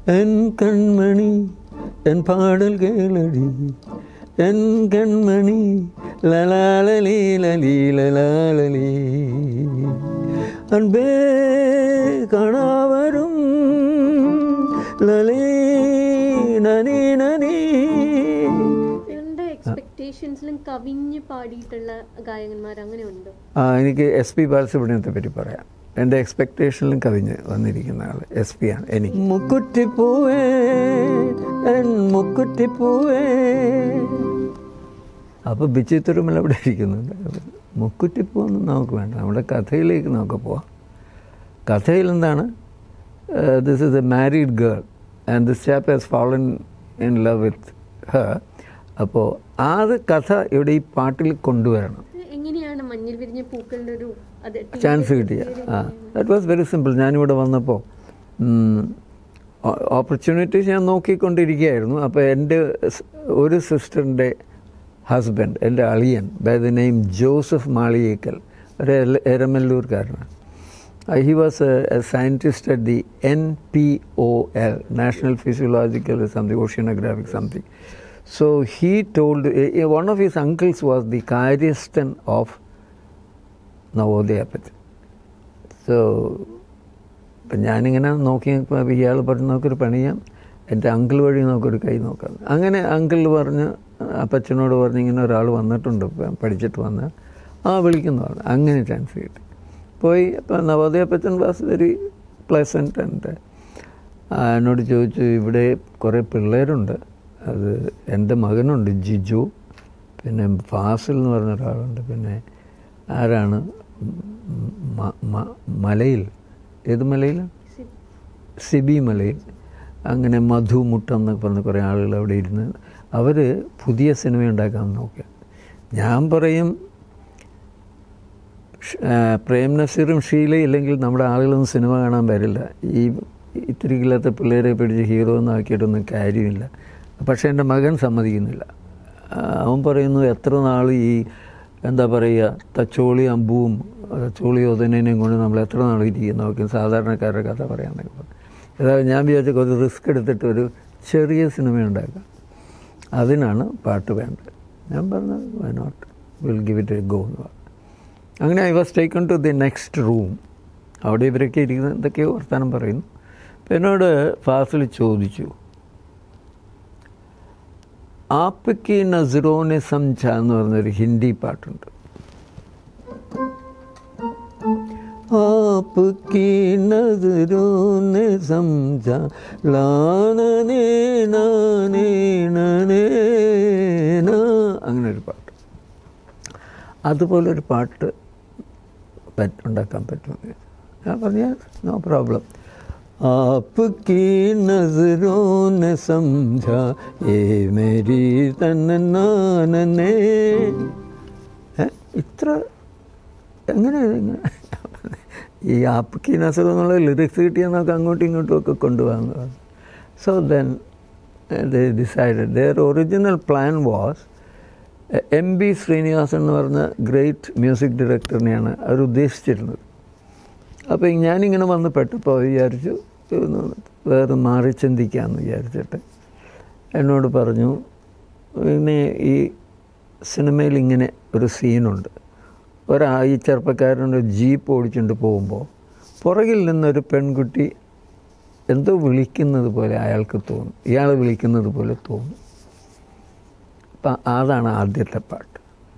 N കൺമണി എൻ പാടൽ കേളടി എൻ കൺമണി ലലാലലീ ലലീ ലലാലലീ അൻപേ കാണാവരും ലലീ നനി നനി നിങ്ങളുടെ എക്സ്പെക്ടേഷൻസിലും കവിഞ്ഞ് പാടിയിട്ടുള്ള ഗായകന്മാർ അങ്ങനെ ഉണ്ടോ ആ എനിക്ക് എസ് പി ബാലസുബ്രഹ്മണ്യത്തെ പറ്റി പറയാം എൻ്റെ എക്സ്പെക്ടേഷനിലും കവിഞ്ഞ് വന്നിരിക്കുന്ന ആൾ എസ് പി ആണ് എനിക്ക് മുക്കുറ്റിപ്പൂവേ എൻ മുക്കുറ്റിപ്പൂവേ അപ്പോൾ ബിച്ചി തിരുമല അവിടെ ഇരിക്കുന്നുണ്ട് മുക്കുറ്റിപ്പൂവൊന്നും നമുക്ക് വേണ്ട നമ്മുടെ കഥയിലേക്ക് നമുക്ക് പോവാം കഥയിൽ എന്താണ് this is a married girl and this chap has fallen in love with her അപ്പോൾ ആ കഥ ഇവിടെ ഈ പാട്ടിൽ കൊണ്ടുവരണം ഇത് എങ്ങനെയാണ് മഞ്ഞിൽ വിരിഞ്ഞ പൂക്കളുടെ ഒരു അത് ചാൻസ് കിട്ടിയ ആ ദാറ്റ് വാസ് വെരി സിമ്പിൾ ഞാനിവിടെ വന്നപ്പോൾ ഓപ്പർച്യൂണിറ്റീസ് ഞാൻ നോക്കിക്കൊണ്ടിരിക്കുകയായിരുന്നു അപ്പോൾ എൻ്റെ സ് ഒരു സിസ്റ്ററിൻ്റെ ഹസ്ബൻഡ് എൻ്റെ അളിയൻ by the name Joseph Maliyekkal ഒരു എല- എരമല്ലൂർക്കാരനാണ് he was a scientist at the N P O L national physiological something oceanographic something so he told one of his uncles was the കാര്യസ്ഥൻ ഓഫ് നവോദയപ്പറ്റി സോ ഇപ്പം ഞാനിങ്ങനെ നോക്കി ഇപ്പോൾ ഇയാൾ പറഞ്ഞു നോക്കൊരു പണിയാം എൻ്റെ അങ്കിൾ വഴി നോക്കൊരു കൈ നോക്കാം അങ്ങനെ അങ്കിൾ പറഞ്ഞ് അപ്പച്ചനോട് പറഞ്ഞ് ഇങ്ങനെ ഒരാൾ വന്നിട്ടുണ്ട് ഇപ്പം പഠിച്ചിട്ട് വന്ന് ആ വിളിക്കുന്നു പറഞ്ഞു അങ്ങനെ ചാൻസ് കിട്ടി പോയി അപ്പം Navodaya Appachan was very pleasant and എന്നോട് ചോദിച്ചു ഇവിടെ കുറേ പിള്ളേരുണ്ട് അത് എൻ്റെ മകനുണ്ട് ജിജു പിന്നെ ഫാസിൽ എന്ന് പറഞ്ഞ ഒരാളുണ്ട് പിന്നെ ആരാണ് മ- മ- മലയിൽ ഏത് മലയിൽ സിബി മലയിൽ അങ്ങനെ മധു മുട്ടം എന്നൊക്കെ പറഞ്ഞ കുറേ ആളുകൾ അവിടെ ഇരുന്ന് അവർ പുതിയ സിനിമ ഉണ്ടാക്കാൻ നോക്കുക ഞാൻ പറയും ഷ്- ആ, പ്രേം നസീറും ഷീലയും ഇല്ലെങ്കിൽ നമ്മുടെ ആളുകളൊന്നും സിനിമ കാണാൻ വരില്ല ഈ ഇത്തിരി ഇല്ലാത്ത പിള്ളേരെ പിടിച്ച് ഹീറോ ഒന്നും ആക്കിയിട്ടൊന്നും കാര്യമില്ല പക്ഷേ എൻ്റെ മകൻ സമ്മതിക്കുന്നില്ല ആ, അവൻ പറയുന്നു എത്ര നാൾ ഈ എന്താ പറയുക തച്ചോളി അമ്പുവും തച്ചോളി ഒതനേനെയും കൊണ്ട് നമ്മൾ എത്ര നാൾ ഇരിക്കും നോക്കി സാധാരണക്കാരുടെ കഥ പറയാമെന്നൊക്കെ പറഞ്ഞു ഏതായാലും ഞാൻ വിചാരിച്ച കുറച്ച് റിസ്ക് എടുത്തിട്ട് ഒരു ചെറിയ സിനിമ ഉണ്ടാക്കാം അതിനാണ് പാട്ട് വേണ്ടത് ഞാൻ പറഞ്ഞു why not will give it a go എന്ന് പറഞ്ഞു അങ്ങനെ I was taken to the next room അവിടെ ഇവരൊക്കെ ഇരിക്കുന്ന എന്തൊക്കെയോ വർത്തമാനം പറയുന്നു അപ്പം എന്നോട് ഫാസിൽ ചോദിച്ചു ആപ്പിക്ക് നസറോനെ സംജ എന്ന് പറഞ്ഞൊരു ഹിന്ദി പാട്ടുണ്ട് आपकी नजरों ने समझा ലാനനേ നാനേ നനേ നാ അങ്ങനെ ഒരു പാട്ട് അതുപോലൊരു പാട്ട് പറ്റ- ഉണ്ടാക്കാൻ പറ്റുമെന്ന് ഞാൻ പറഞ്ഞ നോ പ്രോബ്ലം आपकी नजरों ने समझा ये मेरी തന്നേ ഇത്ര എങ്ങനെ ഇങ്ങനെ ഈ ആപ്പിക്ക് നസർ എന്നുള്ള ലിറിക്സ് കിട്ടിയാൽ നമുക്ക് അങ്ങോട്ടും ഇങ്ങോട്ടും ഒക്കെ കൊണ്ടുപോകാൻ so then they decided their original plan was M B Sreenivasan എന്ന് പറഞ്ഞ ഗ്രേറ്റ് മ്യൂസിക് ഡയറക്ടറിനെയാണ് അവർ ഉദ്ദേശിച്ചിരുന്നത് അപ്പോൾ ഞാനിങ്ങനെ വന്ന് പെട്ടപ്പോൾ വിചാരിച്ചു ഒന്ന് വേറെ മാറി ചിന്തിക്കാമെന്ന് വിചാരിച്ചിട്ട് എന്നോട് പറഞ്ഞു പിന്നെ ഈ സിനിമയിൽ ഇങ്ങനെ ഒരു സീനുണ്ട് ഒരാ ഈ ചെറുപ്പക്കാരനൊരു ജീപ്പ് ഓടിച്ചുകൊണ്ട് പോകുമ്പോൾ പുറകിൽ നിന്നൊരു പെൺകുട്ടി എന്തോ വിളിക്കുന്നത് പോലെ അയാൾക്ക് തോന്നും ഇയാൾ വിളിക്കുന്നത് പോലെ തോന്നും അപ്പം അതാണ് ആദ്യത്തെ പാട്ട്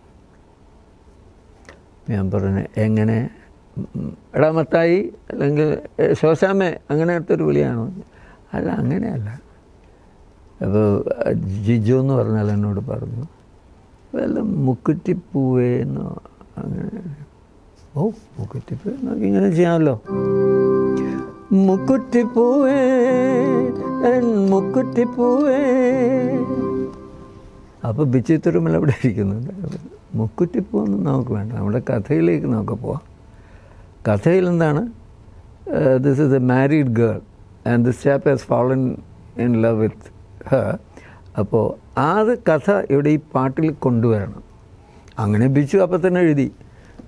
ഞാൻ പറഞ്ഞു എങ്ങനെ ഉം, എടാ മത്തായി അല്ലെങ്കിൽ "ഏ, ശോശാമ്മേ അങ്ങനത്തെ ഒരു വിളിയാണോ അല്ല അങ്ങനെയല്ല അപ്പോൾ ജിജു എന്ന് പറഞ്ഞാൽ എന്നോട് പറഞ്ഞു വല്ല മുക്കുറ്റിപ്പൂവേന്നോ അങ്ങനെ ഓ മുക്കുറ്റിപ്പൂ നമുക്ക് ഇങ്ങനെ ചെയ്യാമല്ലോ മുക്കുറ്റിപ്പൂവേ എൻ മുക്കുറ്റിപ്പൂവേ അപ്പോൾ ബിച്ചി തിരുമല അവിടെ ഇരിക്കുന്നുണ്ട് മുക്കുറ്റിപ്പൂവൊന്നും നമുക്ക് വേണ്ട നമ്മുടെ കഥയിലേക്ക് നമുക്ക് പോവാം കഥയിൽ എന്താണ് this is a married girl and this chap has fallen in love with her അപ്പോൾ ആ കഥ ഇവിടെ ഈ പാട്ടിൽ കൊണ്ടുവരണം അങ്ങനെ ബിച്ചു അപ്പം തന്നെ എഴുതി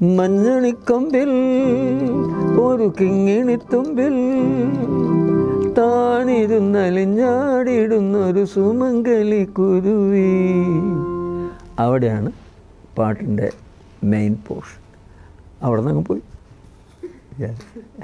മഞ്ഞണിക്കൊമ്പിൽ ഒരു കിങ്ങിണിത്തുമ്പിൽ താനിരുന്നലിഞ്ഞാടിയിടുന്നൊരു സുമംഗലി കുരുവി അവിടെയാണ് പാട്ടിൻ്റെ മെയിൻ പോർഷൻ അവിടെ നിന്ന് അങ്ങ് പോയി Yes.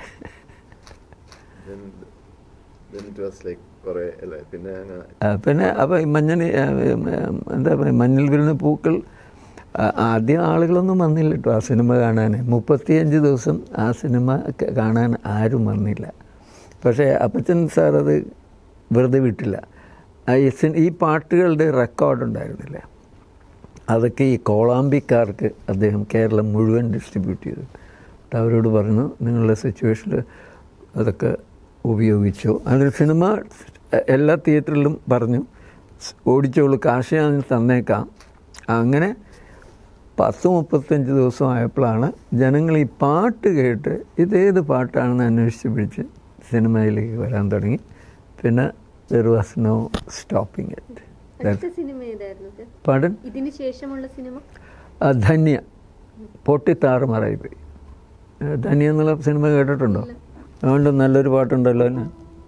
then then it was like കുറെ അല്ലേ പിന്നെ അങ്ങനെ ആ, പിന്നെ അപ്പോൾ ഈ മഞ്ഞന് ആ, ഉം, ഉം, എന്താ പറയുക മഞ്ഞിൽ വീഴുന്ന പൂക്കൾ ആ, ആദ്യം ആളുകളൊന്നും വന്നില്ല കേട്ടോ ആ സിനിമ കാണാൻ മുപ്പത്തിയഞ്ച് ദിവസം ആ സിനിമ ക- കാണാൻ ആരും വന്നില്ല പക്ഷേ അപ്പച്ചൻ സാർ അത് വെറുതെ വിട്ടില്ല ആ, ഈ സി- ഈ പാട്ടുകളുടെ റെക്കോർഡ് ഉണ്ടായിരുന്നില്ല അതൊക്കെ ഈ കോളാമ്പിക്കാർക്ക് അദ്ദേഹം കേരളം മുഴുവൻ ഡിസ്ട്രിബ്യൂട്ട് ചെയ്തു എന്നിട്ട് അവരോട് പറഞ്ഞു നിങ്ങളുടെ സിറ്റുവേഷനിൽ അതൊക്കെ ഉപയോഗിച്ചു അതിൽ സിനിമ എല്ലാ തിയേറ്ററിലും പറഞ്ഞു ഓടിച്ചോളൂ കാശ് ഞാൻ തന്നേക്കാം അങ്ങനെ പത്ത് മുപ്പത്തഞ്ച് ദിവസം ആയപ്പോഴാണ് ജനങ്ങൾ ഈ പാട്ട് കേട്ട് ഇതേത് പാട്ടാണെന്ന് അന്വേഷിച്ച് പിടിച്ച് സിനിമയിലേക്ക് വരാൻ തുടങ്ങി പിന്നെ there was no stopping it അടുത്ത സിനിമ ഏതായിരുന്നു സർ പാടൻ ഇതിന് ശേഷമുള്ള സിനിമ ആ, ധന്യ പൊട്ടിത്താറുമാറായി പോയി ആ, ധന്യ എന്നുള്ള സിനിമ കേട്ടിട്ടുണ്ടോ അതുകൊണ്ട് നല്ലൊരു പാട്ടുണ്ടല്ലോ അതിന്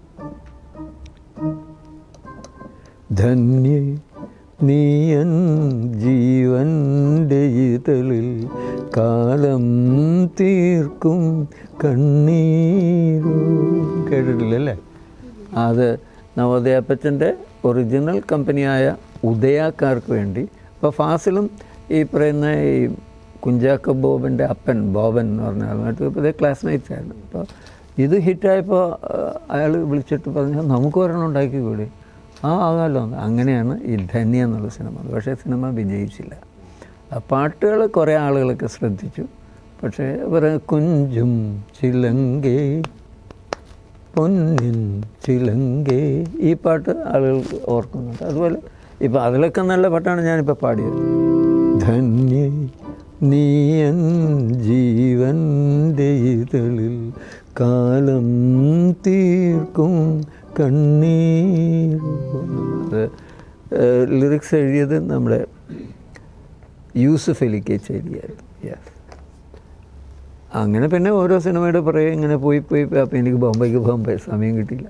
ധന്യ നീയൻ ജീവൻ്റെ ഇതളിൽ കാലം തീർക്കും കണ്ണീരോ കേട്ടിട്ടില്ലല്ലേ അത് നവോദയപ്പച്ചൻ്റെ ഒറിജിനൽ കമ്പനിയായ ഉദയക്കാർക്ക് വേണ്ടി അപ്പോൾ ഫാസിലും ഈ പറയുന്ന ഈ കുഞ്ചാക്ക ബോബൻ്റെ അപ്പൻ ബോബൻ എന്ന് പറഞ്ഞ ആളുമായിട്ട് ഇപ്പോൾ ഇതേ ക്ലാസ്മേറ്റ്സ് ആയിരുന്നു അപ്പോൾ ഇത് ഹിറ്റായപ്പോൾ അയാൾ വിളിച്ചിട്ട് പറഞ്ഞു നമുക്ക് ഒരെണ്ണം ഉണ്ടാക്കി കൂടി ആ ആകാമല്ലോ എന്ന്. അങ്ങനെയാണ് ഈ ധന്യ എന്നുള്ള സിനിമ പക്ഷേ സിനിമ വിജയിച്ചില്ല ആ പാട്ടുകൾ കുറേ ആളുകളൊക്കെ ശ്രദ്ധിച്ചു പക്ഷേ അവർ കുഞ്ചും ചിലങ്കേ പൊന്നിൻ ചിലങ്കേ ഈ പാട്ട് ആളുകൾ ഓർക്കുന്നുണ്ട് അതുപോലെ ഇപ്പം അതിലൊക്കെ നല്ല പാട്ടാണ് ഞാനിപ്പോൾ പാടിയത് ധന്യ നീയൻ ജീവൻ്റെ ഇതളിൽ കാലം തീർക്കും കണ്ണീർ അത് ലിറിക്സ് എഴുതിയത് നമ്മുടെ യൂസുഫ് അലിക്കേച്ച് എഴുതിയായിരുന്നു യെസ് അങ്ങനെ പിന്നെ ഓരോ സിനിമയുടെ പുറകെ ഇങ്ങനെ പോയി പോയി പോയി അപ്പം എനിക്ക് ബോംബെക്ക് പോകാൻ പ- സമയം കിട്ടിയില്ല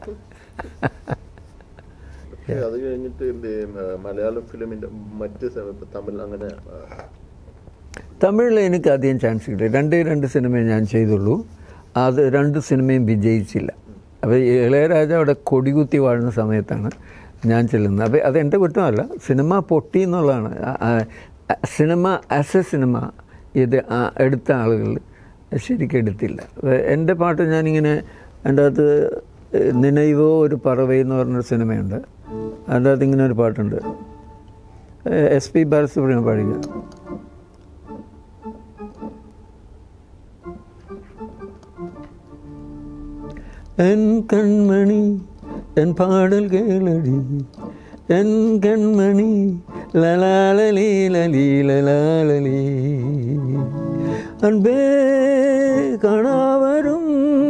പക്ഷേ അത് കഴിഞ്ഞിട്ട് എന്ത് ചെയ്യും, ആ, മലയാളം ഫിലിമിന്റെ മറ്റ് സ- ഇപ്പൊ തമിഴ് അങ്ങനെ ആ, തമിഴിൽ എനിക്ക് അധികം ചാൻസ് കിട്ടി രണ്ടേ രണ്ട് സിനിമയെ ഞാൻ ചെയ്തുള്ളൂ അത് രണ്ട് സിനിമയും വിജയിച്ചില്ല അപ്പോൾ ഇളയരാജ അവിടെ കൊടികുത്തി വാഴുന്ന സമയത്താണ് ഞാൻ ചെല്ലുന്നത് അപ്പോൾ അത് എൻ്റെ കുറ്റമല്ല സിനിമ പൊട്ടി എന്നുള്ളതാണ് ആ- ആ- സിനിമ ആസ് എ സിനിമ ഇത് ആ- എടുത്ത ആളുകൾ ശരിക്കും എടുത്തില്ല അപ്പോൾ എൻ്റെ പാട്ട് ഞാനിങ്ങനെ എൻ്റെ അകത്ത് നിനൈവോ ഒരു പറവൈ എന്ന് പറഞ്ഞൊരു സിനിമയുണ്ട് അതിൻ്റെ അകത്ത് ഇങ്ങനെ ഒരു പാട്ടുണ്ട് എസ് പി ബാലസുബ്രഹ്മണ്യം പാടിക്കുക என் கண்மணி என் பாடல் கேளடி என் கண்மணி லலாலலி லலி லலாலலி அன்பே കാണാവരും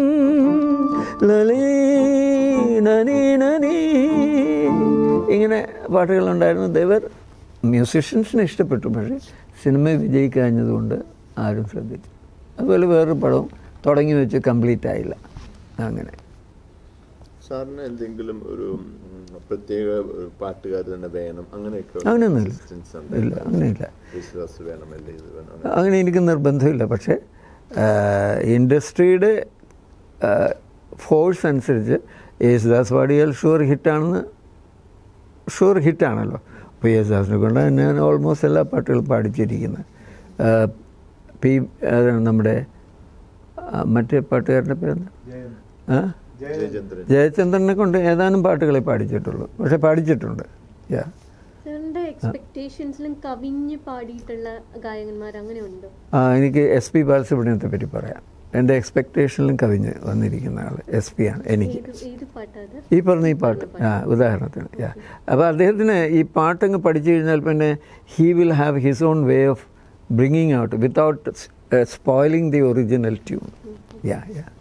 ലലേ നനി നനി ഇങ്ങനെ പാട്ടുകളുണ്ടായിരുന്നു ദേവർ മ്യൂസിഷ്യൻസിനെ ഇഷ്ടപ്പെട്ടു പക്ഷേ സിനിമ വിജയിക്കാഞ്ഞതുകൊണ്ട് ആരും ശ്രദ്ധിച്ചു അതുപോലെ വേറൊരു പടവും തുടങ്ങി വെച്ച് കംപ്ലീറ്റ് ആയില്ല അങ്ങനെ സാറിന് എന്തെങ്കിലും ഒരു ഉം, പ്രത്യേക ഒരു പാട്ടുകാർ തന്നെ വേണം അങ്ങനെയൊക്കെ അങ്ങനെയൊന്നുമില്ല. insistence ഇല്ല ഉണ്ടായിരുന്നോ? അങ്ങനെയില്ല യേശുദാസ് വേണമല്ലേ ഇത് വേണം അങ്ങനെ. അങ്ങനെ എനിക്ക് നിർബന്ധമില്ല പക്ഷേ ഇൻഡസ്ട്രിയുടെ ഫോഴ്സ് അനുസരിച്ച് യേശുദാസ് പാടിയാൽ ഷുവർ ഹിറ്റാണെന്ന് ഷുവർ ഹിറ്റാണല്ലോ അപ്പോൾ യേശുദാസിനെ കൊണ്ട് ഞാൻ ഓൾമോസ്റ്റ് എല്ലാ പാട്ടുകളും പാടിച്ചിരിക്കുന്നത് ആ, പി അതാണ് നമ്മുടെ ആ, മറ്റേ പാട്ടുകാരുടെ പേരെന്താ ആ ജയചന്ദ്രൻ ജയചന്ദ്രനെ കൊണ്ട് ഏതാനും പാട്ടുകളെ പാടിച്ചിട്ടുള്ളൂ പക്ഷെ പാടിച്ചിട്ടുണ്ട് യാ സാറിന്റെ എക്സ്പെക്ടേഷൻസിലും കവിഞ്ഞ് പാടിയിട്ടുള്ള ഗായകന്മാർ അങ്ങനെ ഉണ്ടോ ആ, എനിക്ക് എസ് പി ബാലസുബ്രഹ്മണ്യത്തെ പറ്റി പറയാം എൻ്റെ എക്സ്പെക്ടേഷനിലും കവിഞ്ഞ് വന്നിരിക്കുന്ന ആൾ എസ് പി ആണ് എനിക്ക് ഏത് ഏത് പാട്ടാ അത് ഈ പറഞ്ഞ ഈ പാട്ട് ആ ഉദാഹരണത്തിന് യാ അപ്പോൾ അദ്ദേഹത്തിന് ഈ പാട്ടങ്ങ് പഠിച്ചു കഴിഞ്ഞാൽ പിന്നെ he will have his own way of bringing out without spoiling the original tune yeah yeah